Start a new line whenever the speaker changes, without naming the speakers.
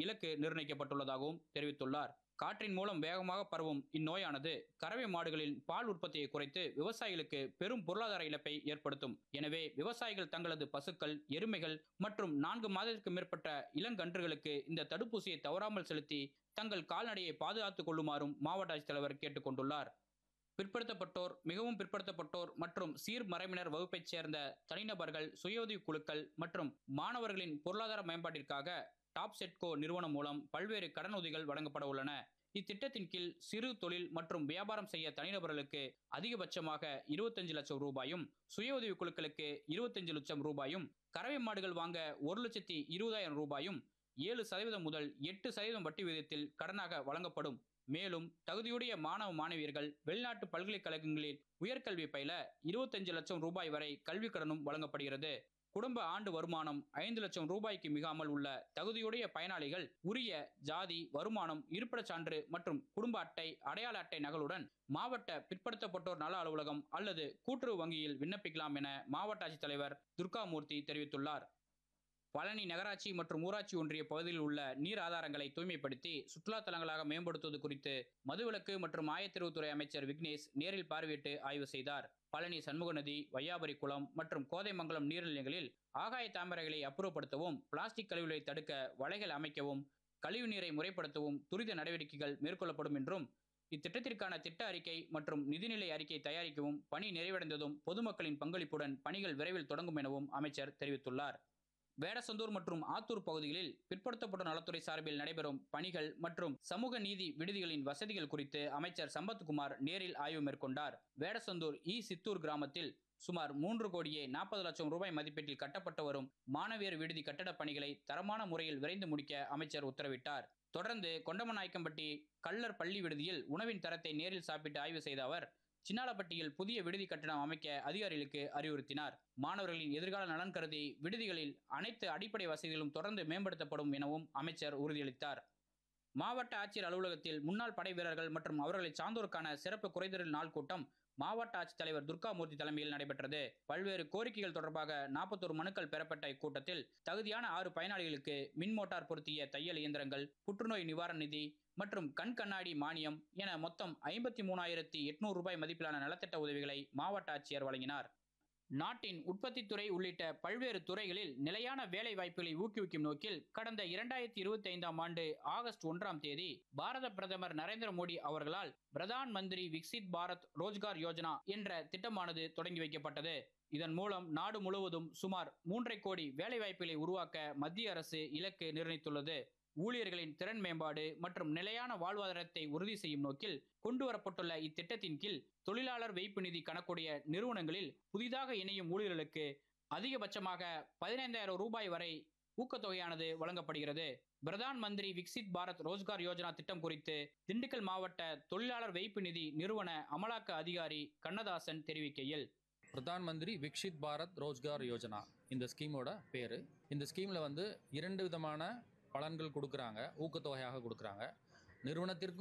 இலக்கு நிர்ணயிக்கப்பட்டுள்ளதாகவும் தெரிவித்துள்ளார் காற்றின் மூலம் வேகமாக பரவும் இந்நோயானது கறவை மாடுகளின் பால் உற்பத்தியை குறைத்து விவசாயிகளுக்கு பெரும் பொருளாதார இழப்பை ஏற்படுத்தும் எனவே விவசாயிகள் தங்களது பசுக்கள் எருமைகள் மற்றும் நான்கு மாதத்திற்கு மேற்பட்ட இளங்கன்றுகளுக்கு இந்த தடுப்பூசியை தவறாமல் செலுத்தி தங்கள் கால்நடையை பாதுகாத்துக் கொள்ளுமாறும் மாவட்ட ஆட்சித்தலைவர் கேட்டுக்கொண்டுள்ளார் பிற்படுத்தப்பட்டோர் மிகவும் பிற்படுத்தப்பட்டோர் மற்றும் சீர்மரபினர் வகுப்பைச் சேர்ந்த தனிநபர்கள் சுயஉதவி குழுக்கள் மற்றும் மாணவர்களின் பொருளாதார மேம்பாட்டிற்காக டாப் செட்கோ நிறுவனம் மூலம் பல்வேறு கடனுதவிகள் வழங்கப்பட உள்ளன இத்திட்டத்தின் கீழ் சிறு தொழில் மற்றும் வியாபாரம் செய்ய தனிநபர்களுக்கு அதிகபட்சமாக இருபத்தஞ்சு லட்சம் ரூபாயும் சுய உதவி குழுக்களுக்கு இருபத்தஞ்சு லட்சம் ரூபாயும் கறவை மாடுகள் வாங்க ஒரு லட்சத்தி இருபதாயிரம் ரூபாயும் ஏழு சதவீதம் முதல் எட்டு சதவீதம் வட்டி விகிதத்தில் கடனாக வழங்கப்படும் மேலும் தகுதியுடைய மாணவ மாணவியர்கள் வெளிநாட்டு பல்கலைக்கழகங்களில் உயர்கல்வி பயில இருபத்தஞ்சு லட்சம் ரூபாய் வரை கல்விக் கடனும் வழங்கப்படுகிறது குடும்ப ஆண்டு வருமானம் ஐந்து லட்சம் ரூபாய்க்கு மிகாமல் உள்ள தகுதியுடைய பயனாளிகள் உரிய ஜாதி வருமானம் இருப்பிடச் சான்று மற்றும் குடும்ப அட்டை அடையாள அட்டை நகலுடன் மாவட்ட பிற்படுத்தப்பட்டோர் நல அலுவலகம் அல்லது கூட்டுறவு வங்கியில் விண்ணப்பிக்கலாம் என மாவட்ட ஆட்சித்தலைவர் துர்காமூர்த்தி தெரிவித்துள்ளார் பழனி நகராட்சி மற்றும் ஊராட்சி ஒன்றிய பகுதியில் உள்ள நீர் ஆதாரங்களை தூய்மைப்படுத்தி சுற்றுலா தலங்களாக மேம்படுத்துவது குறித்து மதுவிலக்கு மற்றும் ஆயத்தீர்வுத்துறை அமைச்சர் விக்னேஷ் நேரில் பார்வையிட்டு ஆய்வு செய்தார் பழனி சண்முக நதி வையாபுரி குளம் மற்றும் கோதைமங்கலம் நீர்நிலைகளில் ஆகாய தாமரைகளை அப்புறப்படுத்தவும் பிளாஸ்டிக் கழிவுகளை தடுக்க வலைகள் அமைக்கவும் கழிவு நீரை முறைப்படுத்தவும் துரித நடவடிக்கைகள் மேற்கொள்ளப்படும் என்றும் இத்திட்டத்திற்கான திட்ட அறிக்கை மற்றும் நிதிநிலை அறிக்கை தயாரிக்கவும் பணி நிறைவடைந்ததும் பொதுமக்களின் பங்களிப்புடன் பணிகள் விரைவில் தொடங்கும் எனவும் அமைச்சர் தெரிவித்துள்ளார் வேடசந்தூர் மற்றும் ஆத்தூர் பகுதிகளில் பிற்படுத்தப்பட்ட நலத்துறை சார்பில் நடைபெறும் பணிகள் மற்றும் சமூக நீதி விடுதிகளின் வசதிகள் குறித்து அமைச்சர் சம்பத்குமார் நேரில் ஆய்வு மேற்கொண்டார் வேடசந்தூர் இ சித்தூர் கிராமத்தில் சுமார் மூன்று கோடியே நாற்பது லட்சம் ரூபாய் மதிப்பீட்டில் கட்டப்பட்டு வரும் மாணவியர் விடுதி கட்டடப் பணிகளை தரமான முறையில் விரைந்து முடிக்க அமைச்சர் உத்தரவிட்டார் தொடர்ந்து கொண்டமநாயக்கம்பட்டி கள்ளர் பள்ளி விடுதியில் உணவின் தரத்தை நேரில் சாப்பிட்டு ஆய்வு செய்த அவர் சின்னாலப்பட்டியில் புதிய விடுதி கட்டணம் அமைக்க அதிகாரிகளுக்கு அறிவுறுத்தினார் மாணவர்களின் எதிர்கால நலன் கருதி விடுதிகளில் அனைத்து அடிப்படை வசதிகளும் தொடர்ந்து மேம்படுத்தப்படும் எனவும் அமைச்சர் உறுதியளித்தார் மாவட்ட ஆட்சியர் அலுவலகத்தில் முன்னாள் படை வீரர்கள் மற்றும் அவர்களை சார்ந்தோருக்கான சிறப்பு குறைதீர் நாள் கூட்டம் மாவட்ட ஆட்சித்தலைவர் துர்காமூர்த்தி தலைமையில் நடைபெற்றது பல்வேறு கோரிக்கைகள் தொடர்பாக நாற்பத்தோரு மனுக்கள் பெறப்பட்ட இக்கூட்டத்தில் தகுதியான ஆறு பயனாளிகளுக்கு மின் மோட்டார் பொருத்திய தையல் இயந்திரங்கள் புற்றுநோய் நிவாரண நிதி மற்றும் கண் கண்ணாடி மானியம் என மொத்தம் ஐம்பத்தி மூணாயிரத்தி எட்நூறு ரூபாய் மதிப்பிலான நலத்திட்ட உதவிகளை மாவட்ட ஆட்சியர் வழங்கினார் நாட்டின் உற்பத்தித்துறை உள்ளிட்ட பல்வேறு துறைகளில் நிலையான வேலை வாய்ப்புகளை ஊக்குவிக்கும் நோக்கில் கடந்த இரண்டாயிரத்தி இருபத்தி ஐந்தாம் ஆண்டு ஆகஸ்ட் ஒன்றாம் தேதி பாரத பிரதமர் நரேந்திர மோடி அவர்களால் பிரதான் மந்திரி விக்சித் பாரத் ரோஜ்கார் யோஜனா என்ற திட்டமானது தொடங்கி வைக்கப்பட்டது இதன் மூலம் நாடு முழுவதும் சுமார் மூன்றரை கோடி வேலைவாய்ப்புகளை உருவாக்க மத்திய அரசு இலக்கு நிர்ணயித்துள்ளது ஊழியர்களின் திறன் மேம்பாடு மற்றும் நிலையான வாழ்வாதாரத்தை உறுதி செய்யும் நோக்கில் கொண்டுவரப்பட்டுள்ள இத்திட்டத்தின் கீழ் தொழிலாளர் வைப்பு நிதி கணக்குடைய நிறுவனங்களில் புதிதாக இணையும் ஊழியர்களுக்கு அதிகபட்சமாக பதினைந்தாயிரம் ரூபாய் வரை ஊக்கத்தொகையானது வழங்கப்படுகிறது பிரதான் மந்திரி விக்சித் பாரத் ரோஜ்கார் யோஜனா திட்டம் குறித்து திண்டுக்கல் மாவட்ட தொழிலாளர் வைப்பு நிதி நிறுவன அமலாக்க அதிகாரி கண்ணதாசன் தெரிவிக்கையில்
பிரதான் மந்திரி விக்ஷித் பாரத் ரோஜ்கார் யோஜனா இந்த ஸ்கீமோட பேர் இந்த ஸ்கீமில் வந்து இரண்டு விதமான பலன்கள் கொடுக்குறாங்க ஊக்கத்தொகையாக கொடுக்குறாங்க நிறுவனத்திற்கும்